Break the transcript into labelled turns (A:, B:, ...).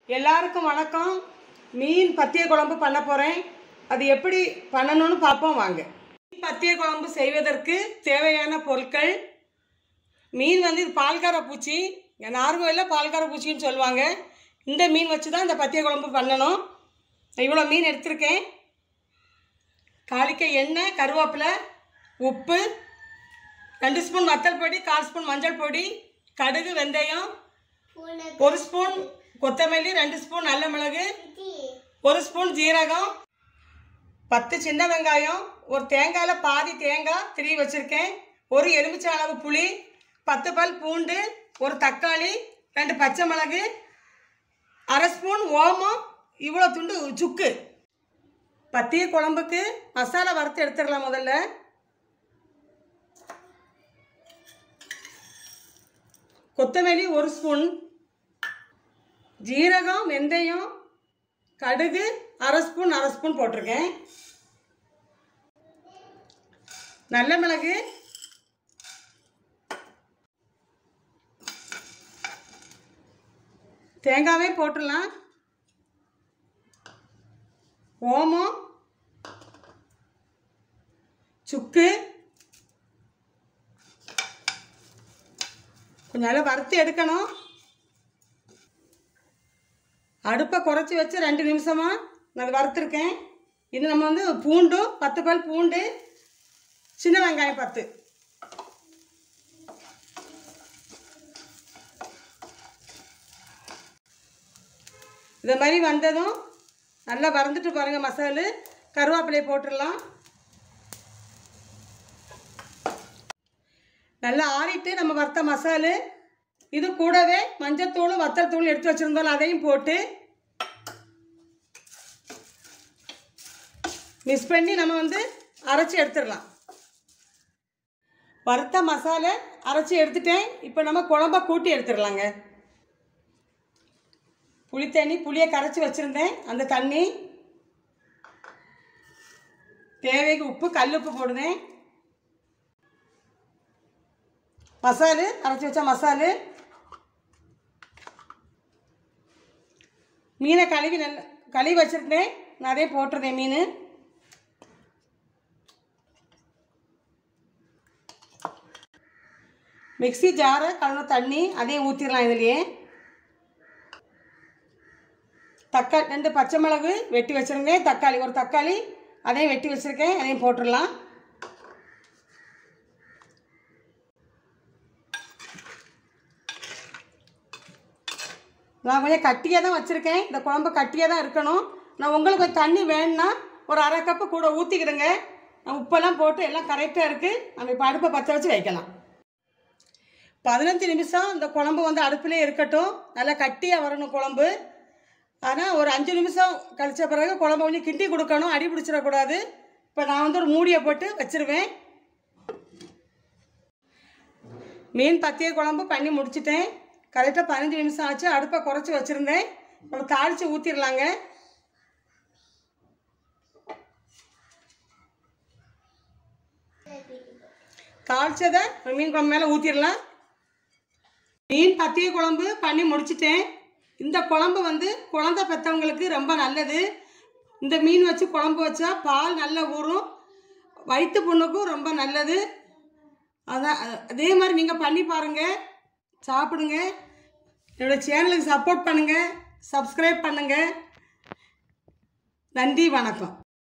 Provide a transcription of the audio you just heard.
A: எல்லாருக்கும் வணக்கம் மீன் பத்திய குழம்பு பண்ண போகிறேன் அது எப்படி பண்ணணும்னு பார்ப்போம் வாங்க மீன் பத்திய குழம்பு செய்வதற்கு தேவையான பொருட்கள் மீன் வந்து இது பால்கார பூச்சி நார்கோயிலில் பால்கார பூச்சின்னு சொல்லுவாங்க இந்த மீன் வச்சு தான் இந்த பத்திய குழம்பு பண்ணணும் இவ்வளோ மீன் எடுத்திருக்கேன் காலிக்க எண்ணெய் கருவேப்பிலை உப்பு ரெண்டு ஸ்பூன் வத்தல் பொடி கால் ஸ்பூன் மஞ்சள் பொடி கடுகு வெந்தயம் ஒரு ஸ்பூன் கொத்தமல்லி ரெண்டு ஸ்பூன் நல்ல மிளகு ஒரு ஸ்பூன் ஜீரகம் பத்து சின்ன வெங்காயம் ஒரு தேங்காயில் பாதி தேங்காய் திருவி வச்சுருக்கேன் ஒரு எலுமிச்சை அளவு புளி பத்து பல் பூண்டு ஒரு தக்காளி ரெண்டு பச்சை மிளகு அரை ஸ்பூன் ஓமம் இவ்வளோ துண்டு சுக்கு பத்திய குழம்புக்கு மசாலா வறுத்து எடுத்துடலாம் முதல்ல கொத்தமல்லி ஒரு ஸ்பூன் ஜீரகம் வெந்தயம் கடுகு அரை ஸ்பூன் அரை ஸ்பூன் போட்டிருக்கேன் நல்ல மிளகு தேங்காவே போட்டுடலாம் ஓமம் சுக்கு கொஞ்சம் நல்லா வறுத்து எடுக்கணும் அடுப்பை குறைச்சி வச்சு ரெண்டு நிமிஷமாக நான் அதை வறுத்துருக்கேன் இது நம்ம வந்து பூண்டும் பத்து பல் பூண்டு சின்ன வெங்காயம் பத்து இதை மாதிரி வந்ததும் நல்லா வறந்துட்டு பாருங்கள் மசாலு கருவேப்பிலையை போட்டுடலாம் நல்லா ஆறிட்டு நம்ம வறுத்த மசாலு இது கூடவே மஞ்சத்தூளும் வத்தல் தூளும் எடுத்து வச்சுருந்தோம் அதையும் போட்டு மிக்ஸ் பண்ணி நம்ம வந்து அரைச்சி எடுத்துடலாம் வறுத்த மசாலை அரைச்சி எடுத்துட்டேன் இப்போ நம்ம குழம்ப கூட்டி எடுத்துடலாங்க புளி தண்ணி புளியை கரைச்சி வச்சுருந்தேன் அந்த தண்ணி தேவைக்கு உப்பு கல் உப்பு போடுதேன் மசாலு அரைச்சி வச்ச மசாலு மீனை கழுவி நல்ல கழுவி வச்சுருந்தேன் நான் அதே போட்டிருந்தேன் மீன் மிக்ஸி ஜாரை கலந்த தண்ணி அதையும் ஊற்றிடலாம் இதுலேயே தக்காளி ரெண்டு பச்சை மிளகு வெட்டி வச்சுருந்தேன் தக்காளி ஒரு தக்காளி அதையும் வெட்டி வச்சுருக்கேன் அதையும் போட்டுடலாம் நான் கொஞ்சம் கட்டியாக தான் வச்சுருக்கேன் இந்த குழம்பு கட்டியாக தான் இருக்கணும் நான் உங்களுக்கு கொஞ்சம் தண்ணி வேணும்னா ஒரு அரை கப்பு கூட ஊற்றிக்கிடுங்க நான் உப்பெல்லாம் போட்டு எல்லாம் கரெக்டாக இருக்குது நம்ம இப்போ அடுப்பை பற்ற வச்சு வைக்கலாம் பதினஞ்சு நிமிஷம் இந்த குழம்பு வந்து அடுப்பிலே இருக்கட்டும் நல்லா கட்டியாக வரணும் குழம்பு ஆனால் ஒரு அஞ்சு நிமிஷம் கழிச்ச பிறகு குழம்பு கொஞ்சம் கிண்டி கொடுக்கணும் அடி பிடிச்சிடக்கூடாது இப்போ நான் வந்து ஒரு மூடியை போட்டு வச்சுருவேன் மீன் பத்திய குழம்பு பண்ணி முடிச்சிட்டேன் கரெக்டாக பதினஞ்சு நிமிஷம் ஆச்சு அடுப்பை குறைச்சி வச்சுருந்தேன் நம்ம தாளித்து ஊற்றிடலாங்க தாளிச்சதை மீன் குழம்பு மேலே ஊற்றிடலாம் மீன் பத்திய குழம்பு பண்ணி முடிச்சிட்டேன் இந்த குழம்பு வந்து குழந்தை பெற்றவங்களுக்கு ரொம்ப நல்லது இந்த மீன் வச்சு குழம்பு வச்சா பால் நல்லா ஊறும் வயிற்று புண்ணுக்கும் ரொம்ப நல்லது அதான் அதே மாதிரி நீங்கள் பண்ணி பாருங்கள் சாப்பிடுங்க என்னோடய சேனலுக்கு சப்போர்ட் பண்ணுங்கள் சப்ஸ்கிரைப் பண்ணுங்கள் நன்றி வணக்கம்